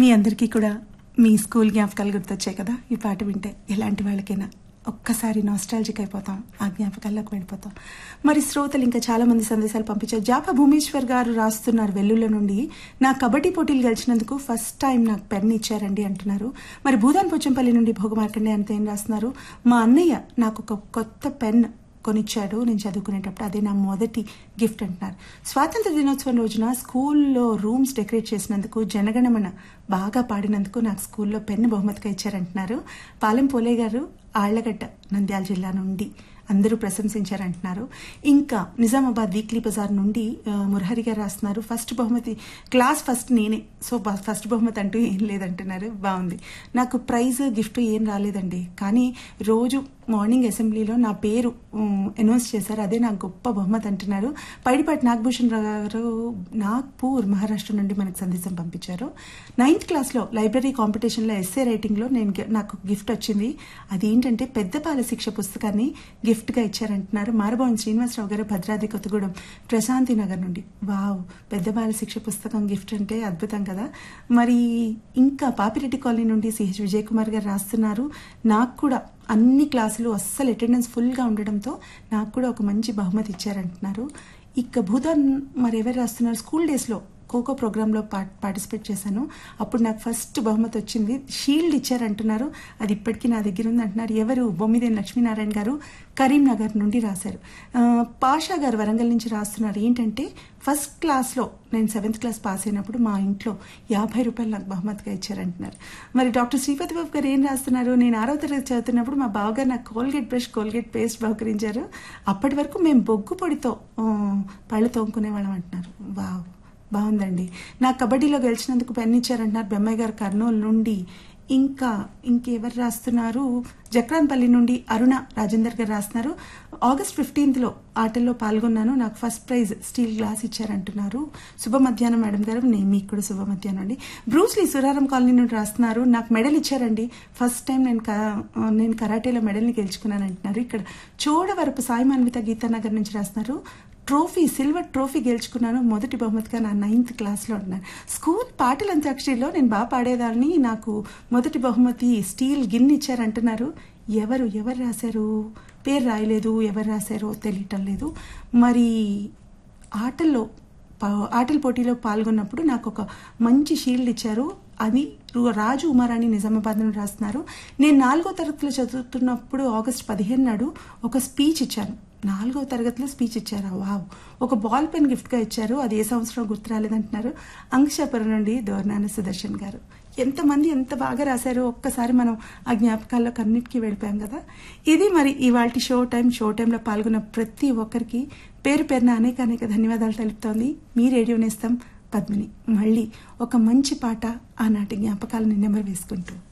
మీ అందరికీ కూడా మీ స్కూల్ జ్ఞాపకాలు గుర్తొచ్చాయి కదా ఈ పాట వింటే ఎలాంటి వాళ్ళకైనా ఒక్కసారి నాస్టాలజిక్ అయిపోతాం ఆ జ్ఞాపకాల్లోకి వెళ్ళిపోతాం మరి శ్రోతలు ఇంకా చాలా మంది సందేశాలు పంపించారు జాప భూమేశ్వర్ గారు రాస్తున్నారు వెల్లుల నుండి నా కబడ్డీ పోటీలు గెలిచినందుకు ఫస్ట్ టైం నాకు పెన్ ఇచ్చారండి అంటున్నారు మరి భూదాన్ పోచంపల్లి నుండి భోగమార్కండే అంత ఏం రాస్తున్నారు మా అన్నయ్య నాకు ఒక కొత్త పెన్ కొనిచ్చాడు నేను చదువుకునేటప్పుడు అదే నా మొదటి గిఫ్ట్ అంటున్నారు స్వాతంత్ర దినోత్సవం రోజున స్కూల్లో రూమ్స్ డెకరేట్ చేసినందుకు జనగణమన బాగా పాడినందుకు నాకు స్కూల్లో పెన్ను బహుమతిగా ఇచ్చారంటున్నారు పాలెం పోలే గారు ఆళ్లగడ్డ నంద్యాల జిల్లా నుండి అందరూ ప్రశంసించారంటున్నారు ఇంకా నిజామాబాద్ వీక్లీ బజార్ నుండి ఆ, మురహరి గారు రాస్తున్నారు ఫస్ట్ బహుమతి క్లాస్ ఫస్ట్ నేనే సో బ- ఫస్ట్ బహుమతి అంటూ ఏం లేదంటున్నారు బాగుంది నాకు ప్రైజ్ గిఫ్ట్ ఏం రాలేదండి కానీ రోజు మార్నింగ్ అసెంబ్లీలో నా పేరు అనౌన్స్ చేశారు అదే నాకు గొప్ప బహుమతి అంటున్నారు పైడిపాటి నాగభూషణ్ రావు గారు నాగ్పూర్ మహారాష్ట్ర నుండి మనకు సందేశం పంపించారు నైన్త్ క్లాస్లో లైబ్రరీ కాంపిటీషన్లో ఎస్ఏ రైటింగ్లో నేను గె- నాకు గిఫ్ట్ వచ్చింది అదేంటంటే పెద్దపాల శిక్ష పుస్తకాన్ని గిఫ్ట్గా ఇచ్చారంటున్నారు మారబోయిన శ్రీనివాసరావు గారు భద్రాద్రి కొత్తగూడెం ప్రశాంతి నగర్ నుండి వావ్ పెద్దపాల శిక్ష పుస్తకం గిఫ్ట్ అంటే అద్భుతం కదా మరి ఇంకా పాపిరెడ్డి కాలనీ నుండి సిహెచ్ విజయ్ కుమార్ గారు రాస్తున్నారు నాకు కూడా అన్ని క్లాసులు అస్సలు అటెండెన్స్ ఫుల్గా ఉండడంతో నాకు కూడా ఒక మంచి బహుమతి ఇచ్చారంటున్నారు ఇక భూదాన్ మరి ఎవరు రాస్తున్నారు స్కూల్ డేస్లో ఖోఖో ప్రోగ్రాంలో పార్టిసిపేట్ చేశాను అప్పుడు నాకు ఫస్ట్ బహుమతి వచ్చింది షీల్డ్ ఇచ్చారంటున్నారు అది ఇప్పటికీ నా దగ్గర ఉంది అంటున్నారు ఎవరు బొమ్మిదేని లక్ష్మీనారాయణ గారు కరీంనగర్ నుండి రాశారు ఆ, పాషా గారు వరంగల్ నుంచి రాస్తున్నారు ఏంటంటే ఫస్ట్ క్లాస్లో నేను సెవెంత్ క్లాస్ పాస్ అయినప్పుడు మా ఇంట్లో యాభై రూపాయలు నాకు బహుమతిగా ఇచ్చారంటున్నారు మరి డాక్టర్ శ్రీపతి బాబు గారు ఏం రాస్తున్నారు నేను ఆరో తరగతి చదువుతున్నప్పుడు మా బావగారు నాకు కోల్గేట్ బ్రష్ కోల్గేట్ పేస్ట్ బహుకరించారు అప్పటి వరకు మేము బొగ్గు పొడితో ఆ, పళ్ళు తోముకునేవాళ్ళం అంటున్నారు వావ్ బాగుందండి నా కబడ్డీలో గెలిచినందుకు పెన్ ఇచ్చారంటున్నారు బెమ్మయ్య గారు కర్నూలు నుండి ఇంకా ఇంకెవరు రాస్తున్నారు జక్రాన్పల్లి నుండి అరుణ రాజేందర్ గారు రాస్తున్నారు ఆగస్ట్ ఫిఫ్టీన్త్లో ఆటల్లో పాల్గొన్నాను నాకు ఫస్ట్ ప్రైజ్ స్టీల్ గ్లాస్ ఇచ్చారంటున్నారు శుభ మధ్యాహ్నం మేడం గారు నేను మీకు కూడా శుభ మధ్యాహ్నం అండి బ్రూస్లీ సురారం కాలనీ నుండి రాస్తున్నారు నాకు మెడల్ ఇచ్చారండి ఫస్ట్ టైం నేను క- నేను కరాటేలో మెడల్ని గెలుచుకున్నాను అంటున్నారు ఇక్కడ చోడవరపు సాయి మాన్విత గీతానగర్ నుంచి రాస్తున్నారు ట్రోఫీ సిల్వర్ ట్రోఫీ గెలుచుకున్నాను మొదటి బహుమతిగా నా నైన్త్ క్లాస్లో ఉన్నాను స్కూల్ పాటల అంత్యాక్షరిలో నేను బాగా పాడేదాన్ని నాకు మొదటి బహుమతి స్టీల్ గిన్నె ఇచ్చారంటున్నారు ఎవరు ఎవరు రాశారు పేరు రాయలేదు ఎవరు రాశారో తెలియటం లేదు మరి ఆటల్లో పా- ఆటల పోటీలో పాల్గొన్నప్పుడు నాకు ఒక మంచి షీల్డ్ ఇచ్చారు అది రు- రాజు ఉమారాణి నిజామాబాద్ నుండి రాస్తున్నారు నేను నాలుగో తరగతిలో చదువుతున్నప్పుడు ఆగస్ట్ పదిహేను నాడు ఒక స్పీచ్ ఇచ్చాను నాలుగో తరగతిలో స్పీచ్ ఇచ్చారు వావ్ ఒక బాల్ పెన్ గిఫ్ట్గా ఇచ్చారు అది ఏ సంవత్సరం గుర్తు రాలేదంటున్నారు అంక్షపురం నుండి దోర్నాన సుదర్శన్ గారు ఎంతమంది ఎంత బాగా రాశారో ఒక్కసారి మనం ఆ జ్ఞాపకాల్లోకి అన్నిటికీ వెళ్ళిపోయాం కదా ఇది మరి ఇవాళ షో టైం షో టైంలో పాల్గొన్న ప్రతి ఒక్కరికి పేరు పేరున అనేక అనేక ధన్యవాదాలు తెలుపుతోంది మీ రేడియో నేస్తాం పద్మిని మళ్ళీ ఒక మంచి పాట ఆనాటి జ్ఞాపకాలను నెమరు వేసుకుంటూ